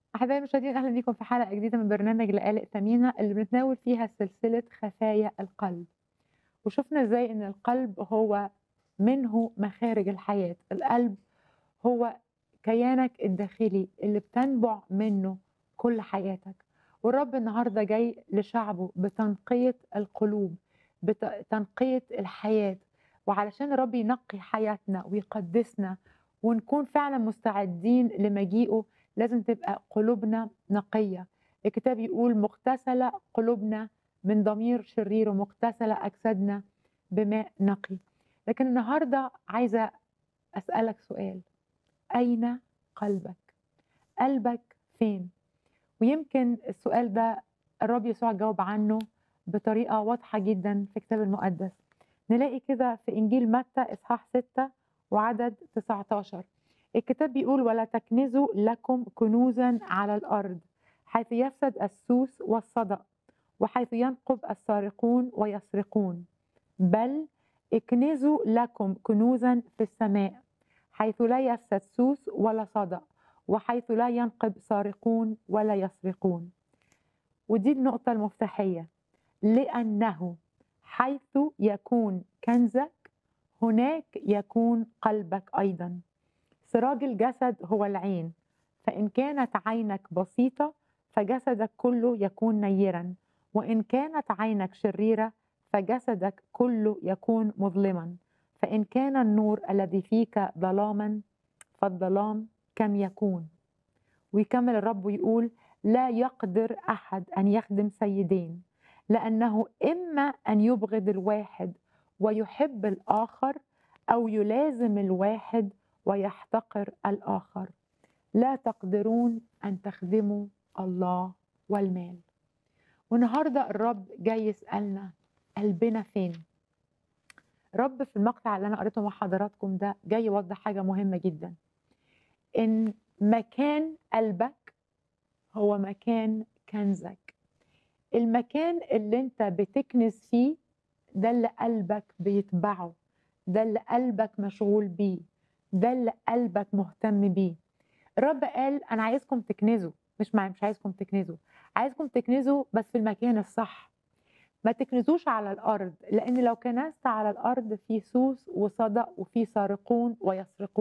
أحبائي المشاهدين أهلا بيكم في حلقة جديدة من برنامج لقالق ثمينة اللي بنتناول فيها سلسلة خفايا القلب وشفنا ازاي ان القلب هو منه مخارج الحياة القلب هو كيانك الداخلي اللي بتنبع منه كل حياتك والرب النهاردة جاي لشعبه بتنقية القلوب بتنقية الحياة وعلشان الرب ينقي حياتنا ويقدسنا ونكون فعلا مستعدين لمجيئه لازم تبقى قلوبنا نقية الكتاب يقول مغتسلة قلوبنا من ضمير شرير ومغتسلة أجسادنا بماء نقي لكن النهاردة عايزة أسألك سؤال أين قلبك؟ قلبك فين؟ ويمكن السؤال ده الرب يسوع جاوب عنه بطريقة واضحة جدا في الكتاب المقدس نلاقي كده في إنجيل متى إصحاح 6 وعدد 19 الكتاب بيقول ولا تكنزوا لكم كنوزا على الأرض حيث يفسد السوس والصدأ وحيث ينقب السارقون ويسرقون بل اكنزوا لكم كنوزا في السماء حيث لا يفسد سوس ولا صدأ وحيث لا ينقب سارقون ولا يسرقون ودي النقطة المفتاحية لأنه حيث يكون كنزك هناك يكون قلبك أيضا سراج الجسد هو العين فإن كانت عينك بسيطة فجسدك كله يكون نيرا وإن كانت عينك شريرة فجسدك كله يكون مظلما فإن كان النور الذي فيك ظلاما فالظلام كم يكون ويكمل الرب ويقول لا يقدر أحد أن يخدم سيدين لأنه إما أن يبغض الواحد ويحب الآخر أو يلازم الواحد ويحتقر الآخر لا تقدرون أن تخدموا الله والمال والنهاردة الرب جاي يسألنا قلبنا فين رب في المقطع اللي أنا قريته مع حضراتكم ده جاي يوضح حاجة مهمة جدا إن مكان قلبك هو مكان كنزك المكان اللي انت بتكنز فيه ده اللي قلبك بيتبعه ده اللي قلبك مشغول بيه ده اللي قلبك مهتم بيه الرب قال انا عايزكم تكنزوا مش مع مش عايزكم تكنزوا عايزكم تكنزوا بس في المكان الصح ما تكنزوش على الارض لان لو كنست على الارض في سوس وصدأ وفي سارقون ويسرقون